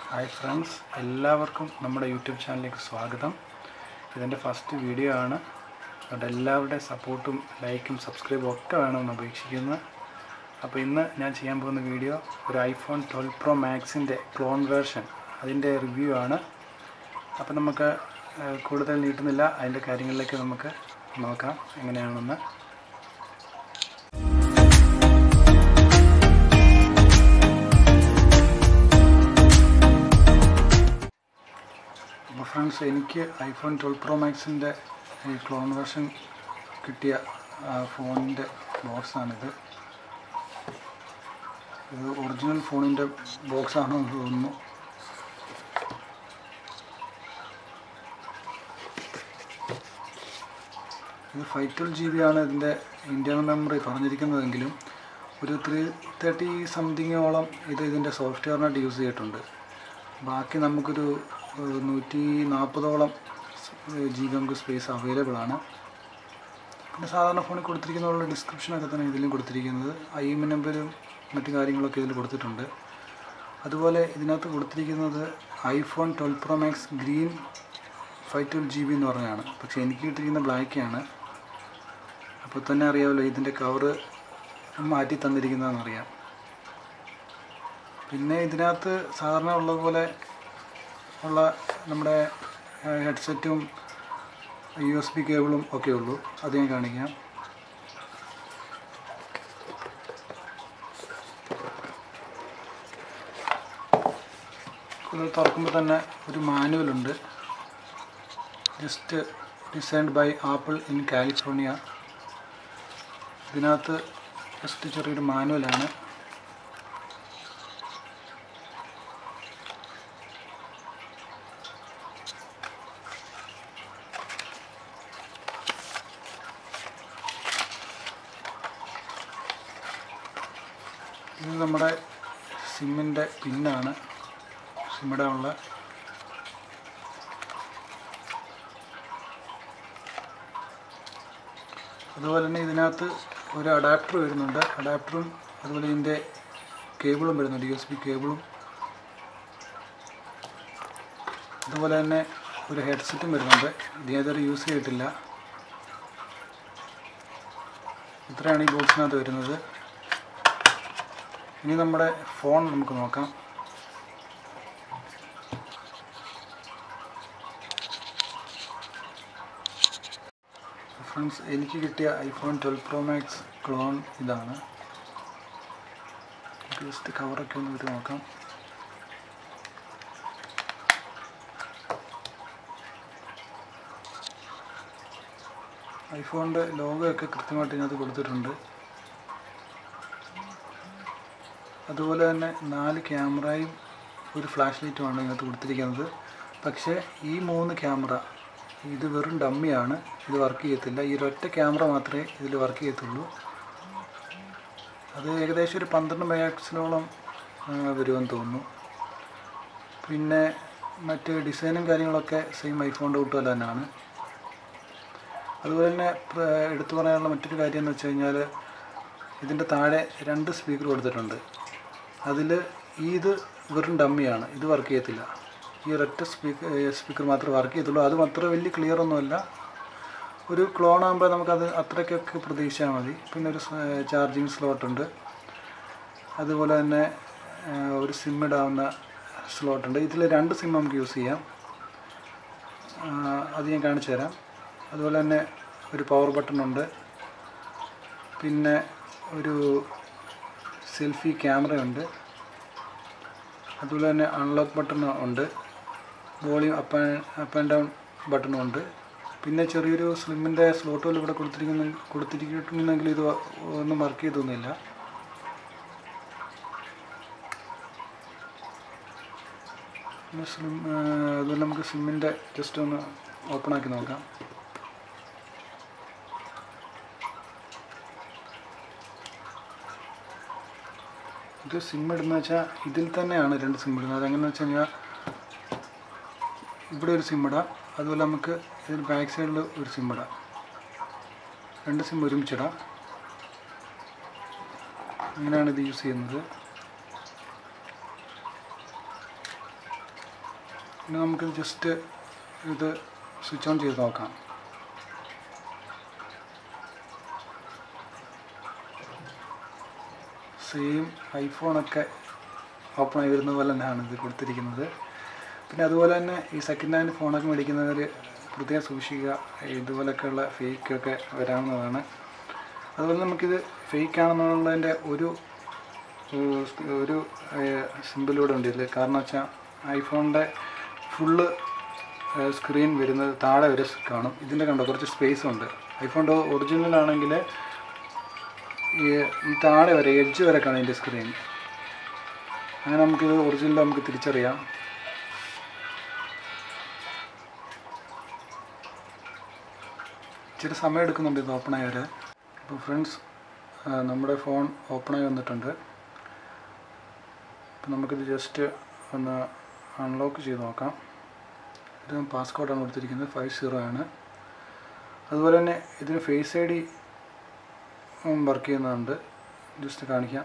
hi friends എല്ലാവർക്കും നമ്മുടെ YouTube ചാനലിലേക്ക് സ്വാഗതം ഇതെൻ്റെ ഫസ്റ്റ് വീഡിയോ ആണ് അതുകൊണ്ട് എല്ലാവരുടെ സപ്പോർട്ടും ലൈക്കും സബ്സ്ക്രൈബും ഒക്കെ വേണമെന്ന് അപേക്ഷിക്കുന്നു അപ്പോൾ ഇന്ന് ഞാൻ ചെയ്യാൻ പോകുന്ന വീഡിയോ ഒരു ഐഫോൺ ട്വൽവ് പ്രോ മാക്സിൻ്റെ ക്ലോൺ വേർഷൻ അതിൻ്റെ റിവ്യൂ ആണ് അപ്പോൾ നമുക്ക് ഏഹ്, കൂടുതൽ നീട്ടുന്നില്ല അതിൻ്റെ കാര്യങ്ങളിലേക്ക് നമുക്ക് നോക്കാം എങ്ങനെയാണെന്ന് അപ്പോൾ ഫ്രണ്ട്സ് എനിക്ക് ഐഫോൺ ട്വൽവ് പ്രോ മാക്സിൻ്റെ ഈ ക്ലോൺ വേർഷൻ കിട്ടിയ ആ, ഫോണിൻ്റെ ബോക്സാണിത് ഇത് ഒറിജിനൽ ഫോണിൻ്റെ ബോക്സ് ആണോ എന്ന് തോന്നുന്നു ഇത് ഫൈവ് ട്വൽവ് ജി ബി ആണ് ഇതിൻ്റെ ഇൻറ്റേർണൽ മെമ്മറി പറഞ്ഞിരിക്കുന്നതെങ്കിലും ഒരു ത്രീ തേർട്ടി സംതിങ്ങോളം ഇത് ഇതിൻ്റെ സോഫ്റ്റ്വെയറിനായിട്ട് യൂസ് ചെയ്തിട്ടുണ്ട് ബാക്കി നമുക്കൊരു ഏഹ്, നൂറ്റി നാൽപ്പതോളം ജി ബി നമുക്ക് സ്പേസ് അവൈലബിൾ ആണ് പിന്നെ സാധാരണ ഫോണിൽ കൊടുത്തിരിക്കുന്നതിനുള്ള ഡിസ്ക്രിപ്ഷനൊക്കെ തന്നെ ഇതിലും കൊടുത്തിരിക്കുന്നത് ഐ എം നമ്പരും മറ്റു കാര്യങ്ങളൊക്കെ ഇതിൽ കൊടുത്തിട്ടുണ്ട് അതുപോലെ ഇതിനകത്ത് കൊടുത്തിരിക്കുന്നത് iPhone twelve pro max green five twelve G B എന്ന് പറഞ്ഞാണ് പക്ഷേ എനിക്ക് കിട്ടിയിരിക്കുന്ന ബ്ലാക്കാണ് അപ്പോൾ തന്നെ അറിയാമല്ലോ ഇതിൻ്റെ കവറ് മാറ്റി തന്നിരിക്കുന്നതെന്നറിയാം പിന്നെ ഇതിനകത്ത് സാധാരണ ഉള്ളതുപോലെ ഉള്ള നമ്മുടെ ഹെഡ്സെറ്റും യു എസ് ബി കേബിളും ഒക്കെ ഉള്ളൂ അത് ഞാൻ കാണിക്കാം ഇത് തുറക്കുമ്പോൾ തന്നെ ഒരു മാനുവലുണ്ട് just designed by Apple in California ഇതിനകത്ത് ജസ്റ്റ് ചെറിയൊരു മാനുവലാണ് ഇത് നമ്മുടെ സിമ്മിൻ്റെ പിന്നാണ് സിമ്മിടെ ഉള്ള അതുപോലെ തന്നെ ഇതിനകത്ത് ഒരു അഡാപ്റ്റർ വരുന്നുണ്ട് അഡാപ്റ്ററും അതുപോലെ ഇതിൻ്റെ കേബിളും വരുന്നുണ്ട് യു എസ് ബി കേബിളും അതുപോലെ തന്നെ ഒരു ഹെഡ്സെറ്റും വരുന്നുണ്ട് ഇത് ഞാൻ ഇതുവരെ യൂസ് ചെയ്തിട്ടില്ല ഇത്രയാണ് ഈ ബോക്സിനകത്ത് വരുന്നത് ഇനി നമ്മുടെ ഫോൺ നമുക്ക് നോക്കാം ഫ്രണ്ട്സ് എനിക്ക് കിട്ടിയ iPhone twelve pro max clone ഇതാണ് ജസ്റ്റ് കവറൊക്കെ ഒന്ന് വിട്ട് നോക്കാം ഐഫോണിൻ്റെ ലോഗോ ഒക്കെ കൃത്യമായിട്ട് ഇതിനകത്ത് കൊടുത്തിട്ടുണ്ട് അതുപോലെ തന്നെ നാല് ക്യാമറയും ഒരു ഫ്ലാഷ് ലൈറ്റുമാണ് ഇതിനകത്ത് കൊടുത്തിരിക്കുന്നത് പക്ഷേ ഈ മൂന്ന് ക്യാമറ ഇത് വെറും ഡമ്മിയാണ് ഇത് വർക്ക് ചെയ്യത്തില്ല ഈ ഒരൊറ്റ ക്യാമറ മാത്രമേ ഇതിൽ വർക്ക് ചെയ്യത്തുള്ളൂ അത് ഏകദേശം ഒരു പന്ത്രണ്ട് മെഗാക്സിലോളം വരുമെന്ന് തോന്നുന്നു പിന്നെ മറ്റ് ഡിസൈനും കാര്യങ്ങളൊക്കെ സെയിം ഐഫോണിൻ്റെ കൂട്ട് പോലെ തന്നെയാണ് അതുപോലെ തന്നെ പ്ര- എടുത്തു പറയാനുള്ള മറ്റൊരു കാര്യം എന്ന് വെച്ച് കഴിഞ്ഞാൽ ഇതിൻ്റെ താഴെ രണ്ട് സ്പീക്കർ കൊടുത്തിട്ടുണ്ട് അതിൽ ഇത് വെറും ഡമ്മിയാണ് ഇത് വർക്ക് ചെയ്യത്തില്ല ഈ ഒരൊറ്റ സ്പീക്കർ സ്പീക്കർ മാത്രമേ വർക്ക് ചെയ്യത്തുള്ളൂ അതും അത്ര വലിയ ക്ലിയർ ഒന്നുമല്ല ഒരു ക്ലോൺ ആകുമ്പോൾ നമുക്കത് അത്രയ്ക്കൊക്കെ പ്രതീക്ഷിച്ചാൽ മതി പിന്നെ ഒരു ചാർജിങ് സ്ലോട്ടുണ്ട് അതുപോലെ തന്നെ ആ, ഒരു സിം ഇടാവുന്ന സ്ലോട്ടുണ്ട് ഇതിൽ രണ്ട് സിം നമുക്ക് യൂസ് ചെയ്യാം ആ, അത് ഞാൻ കാണിച്ചു തരാം അതുപോലെ തന്നെ ഒരു പവർ ബട്ടൺ ഉണ്ട് പിന്നെ ഒരു സെൽഫി ക്യാമറയുണ്ട് അതുപോലെ തന്നെ അൺലോക്ക് ബട്ടൺ ഉണ്ട് volume up up and down ബട്ടണും ഉണ്ട് പിന്നെ ചെറിയൊരു സ്ലിമ്മിൻ്റെ സ്ലോട്ടുകൾ ഇവിടെ കൊടുത്തിരിക്കുന്ന കൊടുത്തിരിക്കുന്നെങ്കിൽ ഇത് ഒന്നും വർക്ക് ചെയ്തൊന്നുമില്ല പിന്നെ സ്ലിം അതുപോലെ നമുക്ക് സിമ്മിൻ്റെ ജസ്റ്റ് ഒന്ന് ഓപ്പൺ ആക്കി നോക്കാം ഇത് സിം ഇടുന്ന വെച്ചാൽ ഇതിൽ തന്നെയാണ് രണ്ട് സിം ഇടുന്നത് അതെങ്ങനെയാണെന്ന് വെച്ച് കഴിഞ്ഞാൽ ഇവിടെ ഒരു സിം ഇടാം അതുപോലെ നമുക്ക് ഇതിൽ ബാക്ക് സൈഡിൽ ഒരു സിം ഇടാം രണ്ട് സിം ഒരുമിച്ചിടാം അങ്ങനെയാണ് ഇത് യൂസ് ചെയ്യുന്നത് ഇനി നമുക്ക് ജസ്റ്റ് ഇത് സ്വിച്ച് ഓൺ ചെയ്ത് നോക്കാം സെയിം ഐഫോണൊക്കെ ഓപ്പൺ ആയി വരുന്ന പോലെ തന്നെയാണ് ഇത് കൊടുത്തിരിക്കുന്നത് പിന്നെ അതുപോലെ തന്നെ ഈ സെക്കൻഡ് ഹാൻഡ് ഫോണൊക്കെ മേടിക്കുന്നവർ പ്രത്യേകം സൂക്ഷിക്കുക ഇതുപോലൊക്കെയുള്ള ഫേക്കൊക്കെ വരാവുന്നതാണ് അതുപോലെ നമുക്കിത് ഫേക്ക് ആണെന്നുള്ളതിൻ്റെ ഒരു ഏഹ്, ഒരു സിമ്പിളൂടെ ഉണ്ട് ഇതിൽ കാരണം വെച്ചാൽ ഐഫോണിൻ്റെ ഫുള്ള് സ്ക്രീൻ വരുന്നത് താഴെ വരെ കാണും ഇതിൻ്റെ കണ്ടോ കുറച്ച് സ്പേസ് ഉണ്ട് ഐഫോണിൻ്റെ ഒറിജിനൽ ആണെങ്കിൽ ഈ ഈ താഴെ വരെ എഡ്ജ് വരെ കാണും ഇതിൻ്റെ സ്ക്രീൻ അങ്ങനെ നമുക്കിത് ഒറിജിനൽ നമുക്ക് തിരിച്ചറിയാം ഇച്ചിരി സമയം എടുക്കുന്നുണ്ട് ഇത് ഓപ്പൺ ആയി വരെ അപ്പോൾ ഫ്രണ്ട്സ് നമ്മുടെ ഫോൺ ഓപ്പൺ ആയി വന്നിട്ടുണ്ട് അപ്പോൾ നമുക്കിത് ജസ്റ്റ് ഒന്ന് അൺലോക്ക് ചെയ്ത് നോക്കാം ഇത് പാസ്കോഡാണ് കൊടുത്തിരിക്കുന്നത് ഫൈവ് സീറോ ആണ് അതുപോലെ തന്നെ ഇതിന് ഫേസ് ഐ ഡി വർക്ക് ചെയ്യുന്നുണ്ട് ജസ്റ്റ് കാണിക്കാം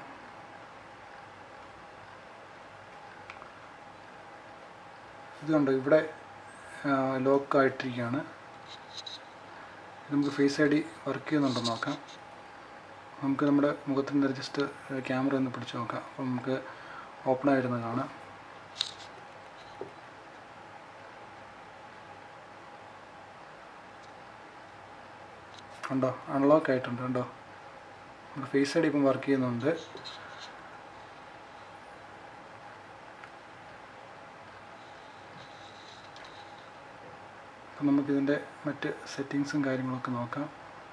ഇത് കണ്ടോ ഇവിടെ ലോക്ക് ആയിട്ടിരിക്കുകയാണ് നമുക്ക് ഫേസ് ഐ ഡി വർക്ക് ചെയ്യുന്നുണ്ടോ നോക്കാം നമുക്ക് നമ്മുടെ മുഖത്തിൻ്റെ ജസ്റ്റ് ക്യാമറ ഒന്ന് പിടിച്ച് നോക്കാം അപ്പോൾ നമുക്ക് ഓപ്പൺ ആയിരുന്നു കാണാം കണ്ടോ അൺലോക്ക് ആയിട്ടുണ്ട് കണ്ടോ നമ്മുടെ ഫേസ് ഐ ഡി ഇപ്പം വർക്ക് ചെയ്യുന്നുണ്ട് അപ്പം നമുക്കിതിൻ്റെ മറ്റ് സെറ്റിങ്സും കാര്യങ്ങളൊക്കെ നോക്കാം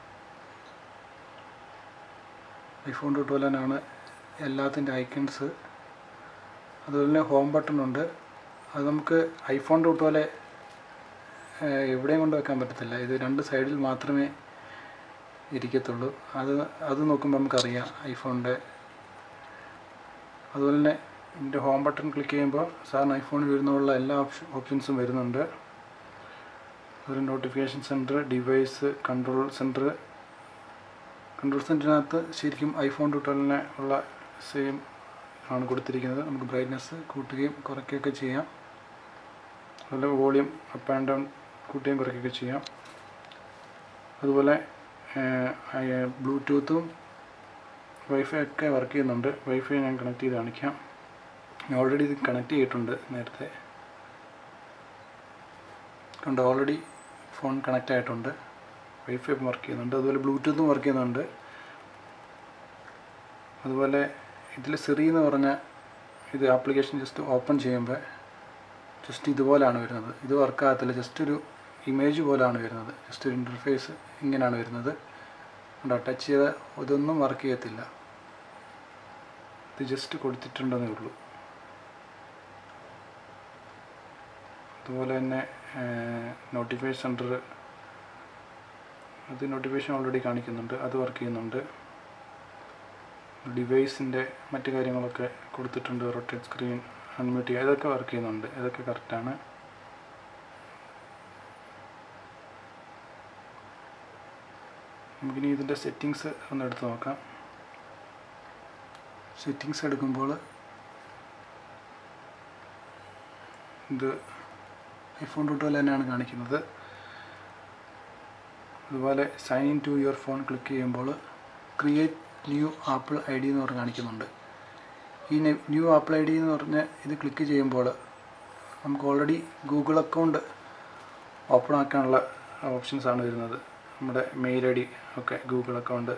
ഐഫോൺ തൊട്ട് പോലെ തന്നെയാണ് എല്ലാത്തിൻ്റെ ഐക്കൺസ് അതുപോലെ തന്നെ ഹോം ബട്ടൺ ഉണ്ട് അത് നമുക്ക് ഐഫോൺ തൊട്ട് പോലെ ഏഹ്, എവിടെയും കൊണ്ട് വെക്കാൻ പറ്റത്തില്ല ഇത് രണ്ട് സൈഡിൽ മാത്രമേ ഇരിക്കത്തുള്ളൂ അത് അത് നോക്കുമ്പോൾ നമുക്കറിയാം ഐഫോണിൻ്റെ അതുപോലെ തന്നെ ഇതിൻ്റെ ഹോം ബട്ടൺ ക്ലിക്ക് ചെയ്യുമ്പോൾ സാറിന് ഐഫോണിൽ വരുന്നുള്ള എല്ലാ ഓപ്ഷൻ ഓപ്ഷൻസും വരുന്നുണ്ട് ഒരു notification centre device control centre control സെൻറ്ററിനകത്ത് ശരിക്കും ഐഫോൺ ട്യൂട്ടോറിനെ ഉള്ള സെയിം ആണ് കൊടുത്തിരിക്കുന്നത് നമുക്ക് ബ്രൈറ്റ്നസ് കൂട്ടുകയും കുറയ്ക്കുകയൊക്കെ ചെയ്യാം അതുപോലെ വോളിയം അപ്പ് ആൻഡ് ഡൗൺ കൂട്ടുകയും കുറയ്ക്കുകയൊക്കെ ചെയ്യാം അതുപോലെ ബ്ലൂടൂത്തും വൈഫൈ ഒക്കെ വർക്ക് ചെയ്യുന്നുണ്ട് വൈഫൈ ഞാൻ കണക്ട് ചെയ്ത് കാണിക്കാം ഞാൻ ഓൾറെഡി ഇത് കണക്ട് ചെയ്തിട്ടുണ്ട് നേരത്തെ കണ്ടോ ഓൾറെഡി ഫോൺ കണക്റ്റ് ആയിട്ടുണ്ട് വൈഫൈ വർക്ക് ചെയ്യുന്നുണ്ട് അതുപോലെ ബ്ലൂടൂത്തും വർക്ക് ചെയ്യുന്നുണ്ട് അതുപോലെ ഇതിൽ സിറി എന്ന് പറഞ്ഞ ഇത് ആപ്ലിക്കേഷൻ ജസ്റ്റ് ഓപ്പൺ ചെയ്യുമ്പോൾ ജസ്റ്റ് ഇതുപോലെയാണ് വരുന്നത് ഇത് വർക്കാകത്തില്ല ജസ്റ്റ് ഒരു ഇമേജ് പോലെയാണ് വരുന്നത് ജസ്റ്റ് ഒരു ഇൻ്റർഫേസ് ഇങ്ങനെയാണ് വരുന്നത് ഉണ്ടോ ടച്ച് ചെയ്ത ഇതൊന്നും വർക്ക് ചെയ്യത്തില്ല ഇത് ജസ്റ്റ് കൊടുത്തിട്ടുണ്ടെന്നേ ഉള്ളൂ അതുപോലെ തന്നെ നോട്ടിഫിക്കേഷൻ സെൻറ്റർ അത് നോട്ടിഫിക്കേഷൻ ഓൾറെഡി കാണിക്കുന്നുണ്ട് അത് വർക്ക് ചെയ്യുന്നുണ്ട് ഡിവൈസിൻ്റെ മറ്റു കാര്യങ്ങളൊക്കെ കൊടുത്തിട്ടുണ്ട് റൊട്ടേറ്റ് സ്ക്രീൻ അൺമ്യൂട്ട് ചെയ്യുക ഇതൊക്കെ വർക്ക് ചെയ്യുന്നുണ്ട് ഇതൊക്കെ കറക്റ്റാണ് നമുക്കിനി ഇതിൻ്റെ സെറ്റിങ്സ് ഒന്ന് എടുത്ത് നോക്കാം സെറ്റിങ്സ് എടുക്കുമ്പോൾ ഇത് ഐഫോൺ തൊട്ട് തന്നെയാണ് കാണിക്കുന്നത് അതുപോലെ sign in to your phone click ചെയ്യുമ്പോൾ create new Apple I D എന്ന് പറഞ്ഞ് കാണിക്കുന്നുണ്ട് ഈ ന്യൂ ആപ്പിൾ ഐ ഡി എന്ന് പറഞ്ഞ് ഇത് ക്ലിക്ക് ചെയ്യുമ്പോൾ നമുക്ക് ഓൾറെഡി ഗൂഗിൾ അക്കൗണ്ട് ഓപ്പൺ ആക്കാനുള്ള ഓപ്ഷൻസ് ആണ് വരുന്നത് നമ്മുടെ മെയിൽ ഐ ഡി ഒക്കെ ഗൂഗിൾ അക്കൗണ്ട്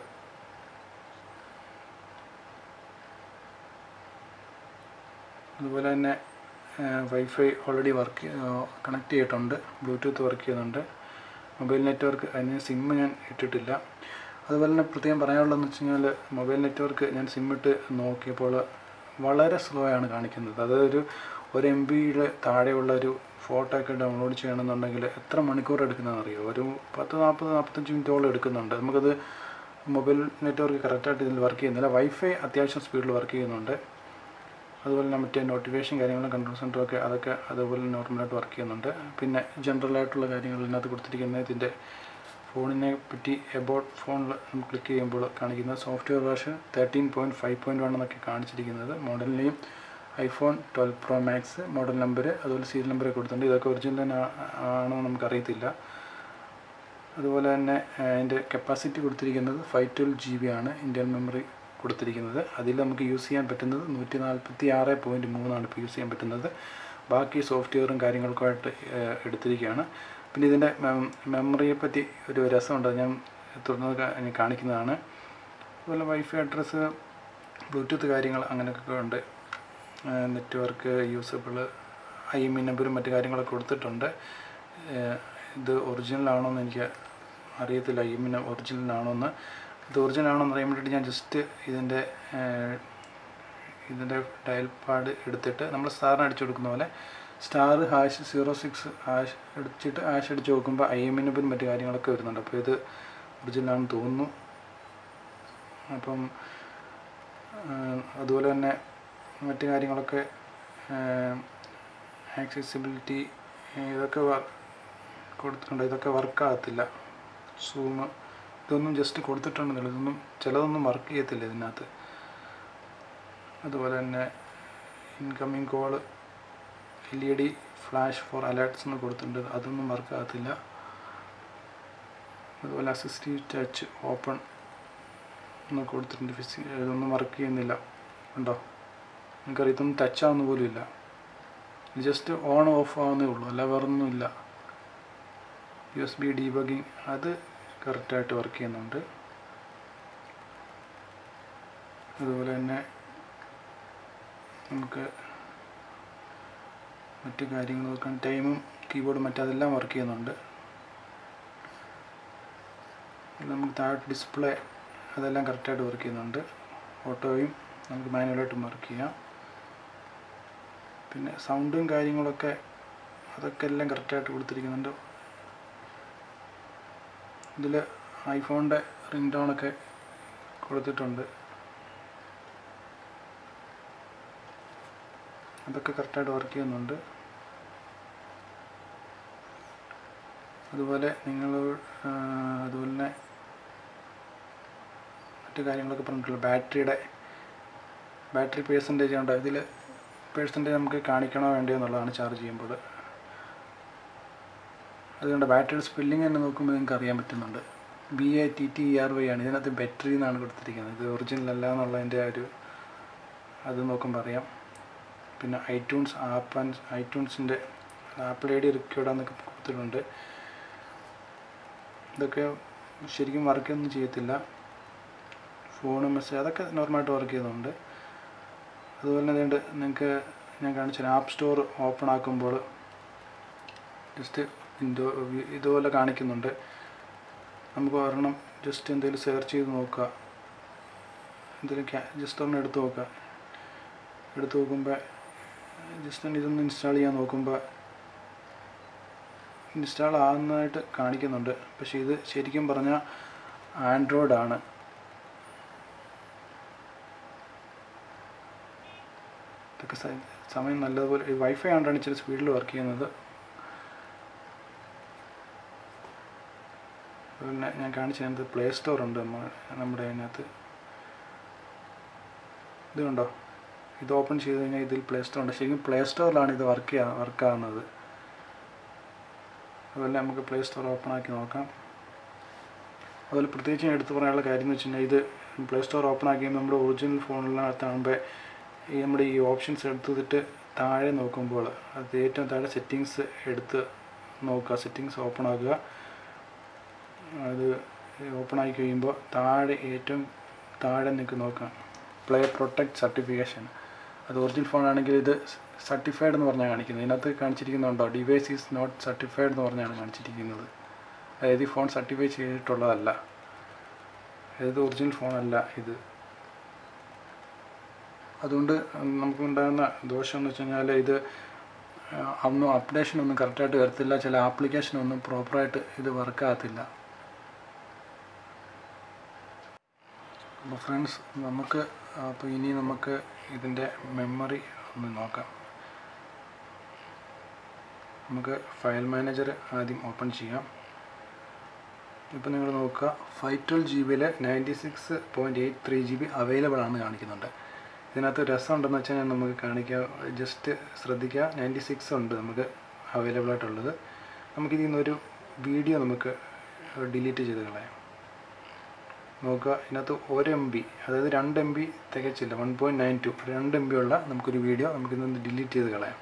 അതുപോലെ തന്നെ വൈഫൈ ഓൾറെഡി വർക്ക് കണക്ട് ചെയ്തിട്ടുണ്ട് ബ്ലൂടൂത്ത് വർക്ക് ചെയ്യുന്നുണ്ട് മൊബൈൽ നെറ്റ്വർക്ക് അതിന് സിം ഞാൻ ഇട്ടിട്ടില്ല അതുപോലെ തന്നെ പ്രത്യേകം പറയാനുള്ളതെന്ന് വെച്ച് കഴിഞ്ഞാൽ മൊബൈൽ നെറ്റ്വർക്ക് ഞാൻ സിം ഇട്ട് നോക്കിയപ്പോൾ വളരെ സ്ലോ ആണ് കാണിക്കുന്നത് അതായത് ഒരു ഒരു എം ബിയുടെ താഴെയുള്ള ഒരു ഫോട്ടോ ഒക്കെ ഡൗൺലോഡ് ചെയ്യണമെന്നുണ്ടെങ്കിൽ എത്ര മണിക്കൂർ എടുക്കുന്നതെന്ന് അറിയോ ഒരു പത്ത് നാൽപ്പത് നാൽപ്പത്തഞ്ച് മിനിറ്റോളം എടുക്കുന്നുണ്ട് നമുക്കത് മൊബൈൽ നെറ്റ്വർക്ക് കറക്റ്റായിട്ട് ഇതിൽ വർക്ക് ചെയ്യുന്നില്ല വൈഫൈ അത്യാവശ്യം സ്പീഡിൽ വർക്ക് ചെയ്യുന്നുണ്ട് അതുപോലെ തന്നെ മറ്റേ നോട്ടിഫിക്കേഷൻ കാര്യങ്ങളും കൺട്രോൾ സെൻറ്ററും ഒക്കെ അതൊക്കെ അതുപോലെ നോർമലായിട്ട് വർക്ക് ചെയ്യുന്നുണ്ട് പിന്നെ ജനറൽ ആയിട്ടുള്ള കാര്യങ്ങൾ ഇതിനകത്ത് കൊടുത്തിരിക്കുന്ന ഇതിൻ്റെ ഫോണിനെ പറ്റി എബൌട്ട് ഫോണിൽ നമ്മൾ ക്ലിക്ക് ചെയ്യുമ്പോൾ കാണിക്കുന്ന software version thirteen point five point one എന്നൊക്കെ കാണിച്ചിരിക്കുന്നത് മോഡലിനെയും iPhone twelve pro max model number അതുപോലെ സീരിയൽ നമ്പർ കൊടുത്തിട്ടുണ്ട് ഇതൊക്കെ ഒറിജിനൽ തന്നെ ആണോ നമുക്കറിയത്തില്ല അതുപോലെ തന്നെ അതിൻ്റെ കപ്പാസിറ്റി കൊടുത്തിരിക്കുന്നത് ഫൈവ് ട്വൽവ് ജി ബി ആണ് ഇന്ത്യൻ മെമ്മറി കൊടുത്തിരിക്കുന്നത് അതിൽ നമുക്ക് യൂസ് ചെയ്യാൻ പറ്റുന്നത് നൂറ്റി നാൽപ്പത്തി ആറ് പോയിൻറ്റ് മൂന്നാണ് ഇപ്പോൾ യൂസ് ചെയ്യാൻ പറ്റുന്നത് ബാക്കി സോഫ്റ്റ്വെയറും കാര്യങ്ങൾക്കുമായിട്ട് ഏഹ്, എടുത്തിരിക്കുകയാണ് പിന്നെ ഇതിൻ്റെ മെമ്മറിയെ പറ്റി ഒരു രസമുണ്ട് അത് ഞാൻ തുടർന്ന് കാ- ഇനി കാണിക്കുന്നതാണ് അതുപോലെ വൈഫൈ അഡ്രസ്സ് ബ്ലൂടൂത്ത് കാര്യങ്ങൾ അങ്ങനെയൊക്കെ ഉണ്ട് network usable I M E നമ്പറും മറ്റു കാര്യങ്ങളൊക്കെ കൊടുത്തിട്ടുണ്ട് ഏഹ്, ഇത് ഒറിജിനൽ ആണോ എന്ന് എനിക്ക് അറിയത്തില്ല ഐ എം ഒറിജിനൽ ആണോ എന്ന് ഇത് ഒറിജിനൽ ആണോ എന്ന് അറിയാൻ വേണ്ടിയിട്ട് ഞാൻ ജസ്റ്റ് ഇതിൻ്റെ ഏഹ്, ഇതിൻ്റെ ഡയൽ പാഡ് എടുത്തിട്ട് നമ്മൾ സ്റ്റാറിന് അടിച്ചു കൊടുക്കുന്ന പോലെ star hash zero six hash അടിച്ചിട്ട് ഹാഷ് അടിച്ച് നോക്കുമ്പോൾ ഐ എം ഇനും മറ്റു കാര്യങ്ങളൊക്കെ വരുന്നുണ്ട് അപ്പോൾ ഇത് ഒറിജിനലാണെന്ന് തോന്നുന്നു അപ്പം ആഹ്, അതുപോലെ തന്നെ മറ്റു കാര്യങ്ങളൊക്കെ ആക്സസിബിലിറ്റി ഇതൊക്കെ വ- കൊടുത്തിട്ടുണ്ട് ഇതൊക്കെ വർക്കാകത്തില്ല സൂം ഇതൊന്നും ജസ്റ്റ് കൊടുത്തിട്ടുണ്ടെന്നുള്ളൂ ഇതൊന്നും ചിലതൊന്നും വർക്ക് ചെയ്യത്തില്ല ഇതിനകത്ത് അതുപോലെ തന്നെ incoming call L E D flash for alerts എന്ന് കൊടുത്തിട്ടുണ്ട് അതൊന്നും വർക്ക് ആകത്തില്ല അതുപോലെ അസിസ്റ്റീവ് ടച്ച് ഓപ്പൺ എന്ന് കൊടുത്തിട്ടുണ്ട് ഫിസി ഇതൊന്നും വർക്ക് ചെയ്യുന്നില്ല ഉണ്ടോ നിങ്ങൾക്കറിയാം ഇതൊന്നും ടച്ച് ആവുന്ന പോലും ഇല്ല ജസ്റ്റ് ഓൺ ഓഫ് ആവുന്നേ ഉള്ളൂ അല്ല വേറൊന്നുമില്ല യു എസ് ബി ഡീബഗിങ് അത് കറക്റ്റായിട്ട് വർക്ക് ചെയ്യുന്നുണ്ട് അതുപോലെ തന്നെ നമുക്ക് മറ്റു കാര്യങ്ങൾ നോക്കാൻ ടൈമും കീബോർഡും മറ്റതെല്ലാം വർക്ക് ചെയ്യുന്നുണ്ട് ഇത് നമുക്ക് താഴോട്ട് ഡിസ്പ്ലേ അതെല്ലാം കറക്റ്റായിട്ട് വർക്ക് ചെയ്യുന്നുണ്ട് ഓട്ടോയും നമുക്ക് മാനുവലായിട്ടും വർക്ക് ചെയ്യാം പിന്നെ സൗണ്ടും കാര്യങ്ങളൊക്കെ അതൊക്കെ എല്ലാം കറക്റ്റായിട്ട് കൊടുത്തിരിക്കുന്നുണ്ട് ഇതിൽ ഐഫോണിൻ്റെ റിംഗ് ടോണൊക്കെ കൊടുത്തിട്ടുണ്ട് അതൊക്കെ കറക്റ്റായിട്ട് വർക്ക് ചെയ്യുന്നുണ്ട് അതുപോലെ നിങ്ങൾ അതുപോലെ തന്നെ മറ്റു കാര്യങ്ങളൊക്കെ പറഞ്ഞിട്ടുള്ളൂ ബാറ്ററിയുടെ ബാറ്ററി പേഴ്സൻറ്റേജ് ഉണ്ട് ഇതിൽ പേഴ്സൻറ്റേജ് നമുക്ക് കാണിക്കണോ വേണ്ടയോ എന്നുള്ളതാണ് ചാർജ് ചെയ്യുമ്പോൾ അതുകൊണ്ട് ബാറ്ററിയുടെ സ്പെല്ലിംഗ് തന്നെ നോക്കുമ്പോൾ നിങ്ങൾക്ക് അറിയാൻ പറ്റുന്നുണ്ട് B A T T E R Y ആണ് ഇതിനകത്ത് ബാറ്ററി എന്നാണ് കൊടുത്തിരിക്കുന്നത് ഇത് ഒറിജിനൽ അല്ല എന്നുള്ളതിൻ്റെ ആ ഒരു അത് നോക്കുമ്പോൾ അറിയാം പിന്നെ ഐട്യൂൺസ് ആപ്പ് ആൻഡ് ഐട്യൂൺസിൻ്റെ ആപ്പിൾ ഐ ഡി റിക്വേർഡാന്നൊക്കെ കൊടുത്തിട്ടുണ്ട് ഇതൊക്കെ ശരിക്കും വർക്കൊന്നും ചെയ്യത്തില്ല ഫോൺ മെസ്സേജ് അതൊക്കെ നോർമലായിട്ട് വർക്ക് ചെയ്യുന്നുണ്ട് അതുപോലെ തന്നെ അതുകൊണ്ട് നിങ്ങൾക്ക് ഞാൻ കാണിച്ച ആപ്പ് സ്റ്റോർ ഓപ്പൺ ആക്കുമ്പോൾ ജസ്റ്റ് വിൻഡോ ഇതുപോലെ കാണിക്കുന്നുണ്ട് നമുക്ക് ഒരെണ്ണം ജസ്റ്റ് എന്തെങ്കിലും സെർച്ച് ചെയ്ത് നോക്കുക എന്തെങ്കിലും ക്യാ ജസ്റ്റ് ഒരെണ്ണം എടുത്ത് നോക്കുക എടുത്ത് നോക്കുമ്പോൾ ജസ്റ്റ് ഒന്ന് ഇതൊന്ന് ഇൻസ്റ്റാൾ ചെയ്യാൻ നോക്കുമ്പോൾ ഇൻസ്റ്റാൾ ആകുന്നതായിട്ട് കാണിക്കുന്നുണ്ട് പക്ഷേ ഇത് ശരിക്കും പറഞ്ഞാൽ ആൻഡ്രോയിഡ് ആണ് ഇതൊക്കെ സ- സമയം നല്ലതുപോലെ ഈ വൈഫൈ ആണ്ടാണ് ഇച്ചിരി സ്പീഡിൽ വർക്ക് ചെയ്യുന്നത് പിന്നെ ഞാൻ കാണിച്ചു തരുന്നത് പ്ലേ സ്റ്റോർ ഉണ്ട് നമ്മ- നമ്മുടെ അതിനകത്ത് ഇത് കണ്ടോ ഇത് ഓപ്പൺ ചെയ്ത് കഴിഞ്ഞാൽ ഇതിൽ പ്ലേ സ്റ്റോർ ഉണ്ട് ശരിക്കും പ്ലേ സ്റ്റോറിലാണ് ഇത് വർക്ക് ചെയ്യാ വർക്ക് ആകുന്നത് അതുപോലെ നമുക്ക് പ്ലേ സ്റ്റോർ ഓപ്പൺ ആക്കി നോക്കാം അതുപോലെ പ്രത്യേകിച്ച് ഞാൻ എടുത്തു പറയാനുള്ള കാര്യം എന്ന് വെച്ച് കഴിഞ്ഞാൽ ഇത് പ്ലേ സ്റ്റോർ ഓപ്പൺ ആക്കി നമ്മുടെ ഒറിജിനൽ ഫോണിനകത്താകുമ്പോൾ ഈ നമ്മുടെ ഈ ഓപ്ഷൻസ് എടുത്തിട്ട് താഴെ നോക്കുമ്പോൾ അത് ഏറ്റവും താഴെ സെറ്റിങ്സ് എടുത്ത് നോക്കുക സെറ്റിങ്സ് ഓപ്പൺ ആക്കുക അത് ഓപ്പൺ ആയി കഴിയുമ്പോൾ താഴെ ഏറ്റവും താഴെ നിങ്ങൾക്ക് നോക്കാം പ്ലേ പ്രൊട്ടക്ട് സർട്ടിഫിക്കേഷൻ അത് ഒറിജിനൽ ഫോൺ ആണെങ്കിൽ ഇത് സർട്ടിഫൈഡ് എന്ന് പറഞ്ഞാണ് കാണിക്കുന്നത് ഇതിനകത്ത് കാണിച്ചിരിക്കുന്നുണ്ടോ ഡിവൈസ് ഈസ് നോട്ട് സർട്ടിഫൈഡ് എന്ന് പറഞ്ഞാണ് കാണിച്ചിരിക്കുന്നത് അതായത് ഈ ഫോൺ സർട്ടിഫൈ ചെയ്തിട്ടുള്ളതല്ല ഇത് ഒറിജിനൽ ഫോണല്ല ഇത് അതുകൊണ്ട് നമുക്കുണ്ടാകുന്ന ദോഷം എന്ന് വെച്ച് കഴിഞ്ഞാൽ ഇത് ഒന്നും അപ്ഡേഷൻ ഒന്നും കറക്റ്റായിട്ട് വരത്തില്ല ചില ആപ്ലിക്കേഷൻ ഒന്നും പ്രോപ്പറായിട്ട് ഇത് വർക്കാകത്തില്ല അപ്പോൾ ഫ്രണ്ട്സ് നമുക്ക് അപ്പോൾ ഇനി നമുക്ക് ഇതിൻ്റെ മെമ്മറി ഒന്ന് നോക്കാം നമുക്ക് ഫയൽ മാനേജർ ആദ്യം ഓപ്പൺ ചെയ്യാം ഇപ്പോൾ നിങ്ങൾ നോക്കുക ഫൈവ് ട്വൽവ് ജി ബിയിൽ ninety six point eight three G B available ആണെന്ന് കാണിക്കുന്നുണ്ട് ഇതിനകത്ത് രസമുണ്ടെന്ന് വെച്ചാൽ ഞാൻ നമുക്ക് കാണിക്കാം ജസ്റ്റ് ശ്രദ്ധിക്കുക നയൻറ്റി സിക്സ് ഉണ്ട് നമുക്ക് അവൈലബിൾ ആയിട്ടുള്ളത് നമുക്കിതിൽ നിന്നൊരു വീഡിയോ നമുക്ക് ഡിലീറ്റ് ചെയ്ത് കളയാം നോക്കുക ഇതിനകത്ത് ഒരു എം ബി അതായത് രണ്ട് എം ബി തികച്ചില്ല വൺ പോയിൻറ്റ് നയൻ ടു രണ്ട് എം ബി ഉള്ള നമുക്കൊരു വീഡിയോ നമുക്കിതൊന്ന് ഡിലീറ്റ് ചെയ്ത് കളയാം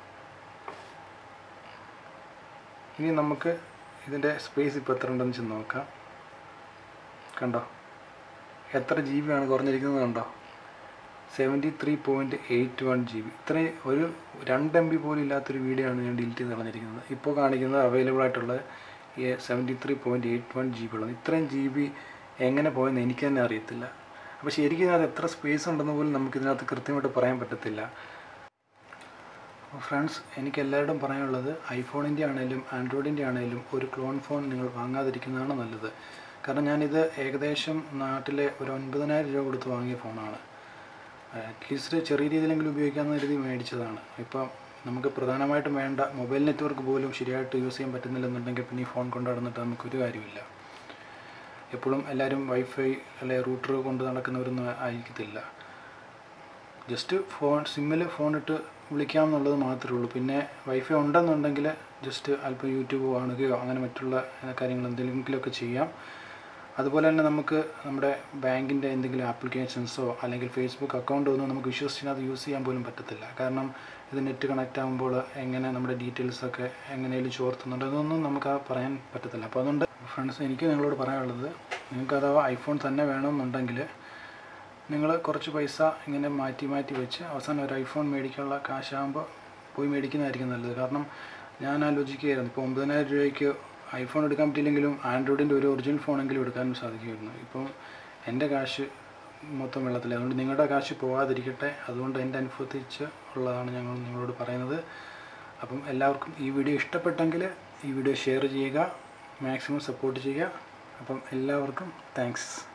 ഇനി നമുക്ക് ഇതിൻ്റെ സ്പേസ് ഇപ്പോൾ എത്ര ഉണ്ടെന്ന് വെച്ച് നോക്കാം കണ്ടോ എത്ര ജി ബി ആണ് കുറഞ്ഞിരിക്കുന്നത് കണ്ടോ seventy three point eight one G B ഇത്രയും ഒരു രണ്ട് എം ബി പോലും ഇല്ലാത്തൊരു വീഡിയോ ആണ് ഞാൻ ഡിലീറ്റ് ചെയ്ത് കളഞ്ഞിരിക്കുന്നത് ഇപ്പോൾ കാണിക്കുന്നത് അവൈലബിൾ ആയിട്ടുള്ള seventy three point eight one G B ഉള്ളത് ഇത്രയും ജി ബി എങ്ങനെ പോയെന്ന് എനിക്ക് തന്നെ അറിയത്തില്ല അപ്പോൾ ശരിക്കും ഇതിനകത്ത് എത്ര സ്പേസ് ഉണ്ടെന്ന് പോലും നമുക്കിതിനകത്ത് കൃത്യമായിട്ട് പറയാൻ പറ്റത്തില്ല ഫ്രണ്ട്സ് എനിക്ക് എല്ലാവരോടും പറയാനുള്ളത് ഐഫോണിൻ്റെ ആണെങ്കിലും ആൻഡ്രോയിഡിൻ്റെ ആണെങ്കിലും ഒരു ക്ലോൺ ഫോൺ നിങ്ങൾ വാങ്ങാതിരിക്കുന്നതാണ് നല്ലത് കാരണം ഞാനിത് ഏകദേശം നാട്ടിലെ ഒരു ഒൻപതിനായിരം രൂപ കൊടുത്ത് വാങ്ങിയ ഫോണാണ് അറ്റ്ലീസ്റ്റ് ചെറിയ രീതിയിലെങ്കിലും ഉപയോഗിക്കാമെന്ന രീതി മേടിച്ചതാണ് ഇപ്പം നമുക്ക് പ്രധാനമായിട്ടും വേണ്ട മൊബൈൽ നെറ്റ്വർക്ക് പോലും ശരിയായിട്ട് യൂസ് ചെയ്യാൻ പറ്റുന്നില്ലെന്നുണ്ടെങ്കിൽ പിന്നെ ഈ ഫോൺ കൊണ്ട് നടന്നിട്ട് നമുക്കൊരു കാര്യമില്ല എപ്പോഴും എല്ലാവരും വൈഫൈ അല്ലെ റൂട്ടർ കൊണ്ട് നടക്കുന്നവരൊന്നും ആയിരിക്കത്തില്ല ജസ്റ്റ് ഫോൺ സിമ്മിൽ ഫോണിട്ട് വിളിക്കാമെന്നുള്ളത് മാത്രമേ ഉള്ളൂ പിന്നെ വൈഫൈ ഉണ്ടെന്നുണ്ടെങ്കിൽ ജസ്റ്റ് അല്പം യൂട്യൂബ് കാണുകയോ അങ്ങനെ മറ്റുള്ള കാര്യങ്ങൾ എന്തെങ്കിലുമൊക്കെ ചെയ്യാം അതുപോലെ തന്നെ നമുക്ക് നമ്മുടെ ബാങ്കിൻ്റെ എന്തെങ്കിലും ആപ്ലിക്കേഷൻസോ അല്ലെങ്കിൽ ഫേസ്ബുക്ക് അക്കൗണ്ടോ ഒന്നും നമുക്ക് വിശ്വസിച്ചിനകത്ത് യൂസ് ചെയ്യാൻ പോലും പറ്റത്തില്ല കാരണം ഇത് നെറ്റ് കണക്റ്റ് ആകുമ്പോൾ എങ്ങനെ നമ്മുടെ ഡീറ്റെയിൽസൊക്കെ എങ്ങനെയും ചോർത്തുന്നുണ്ട് അതൊന്നും നമുക്ക് ആ പറയാൻ പറ്റത്തില്ല അപ്പോൾ അതുകൊണ്ട് ഫ്രണ്ട്സ് എനിക്ക് നിങ്ങളോട് പറയാനുള്ളത് നിങ്ങൾക്ക് അഥവാ ഐഫോൺ തന്നെ വേണമെന്നുണ്ടെങ്കിൽ നിങ്ങൾ കുറച്ച് പൈസ ഇങ്ങനെ മാറ്റി മാറ്റി വെച്ച് അവസാനം ഒരു ഐഫോൺ മേടിക്കാനുള്ള കാശാകുമ്പോൾ പോയി മേടിക്കുന്നതായിരിക്കും നല്ലത് കാരണം ഞാൻ ആലോചിക്കുകയായിരുന്നു ഇപ്പോൾ ഒമ്പതിനായിരം രൂപയ്ക്ക് ഐഫോൺ എടുക്കാൻ പറ്റിയില്ലെങ്കിലും ആൻഡ്രോയിഡിൻ്റെ ഒരു ഒറിജിനൽ ഫോണെങ്കിലും എടുക്കാനും സാധിക്കുമായിരുന്നു ഇപ്പോൾ എൻ്റെ കാശ് മൊത്തം വെള്ളത്തിൽ അതുകൊണ്ട് നിങ്ങളുടെ കാശ് പോകാതിരിക്കട്ടെ അതുകൊണ്ട് എൻ്റെ അനുഭവത്തിച്ച് ഉള്ളതാണ് ഞങ്ങൾ നിങ്ങളോട് പറയുന്നത് അപ്പം എല്ലാവർക്കും ഈ വീഡിയോ ഇഷ്ടപ്പെട്ടെങ്കിൽ ഈ വീഡിയോ ഷെയർ ചെയ്യുക മാക്സിമം സപ്പോർട്ട് ചെയ്യുക അപ്പം എല്ലാവർക്കും താങ്ക്സ്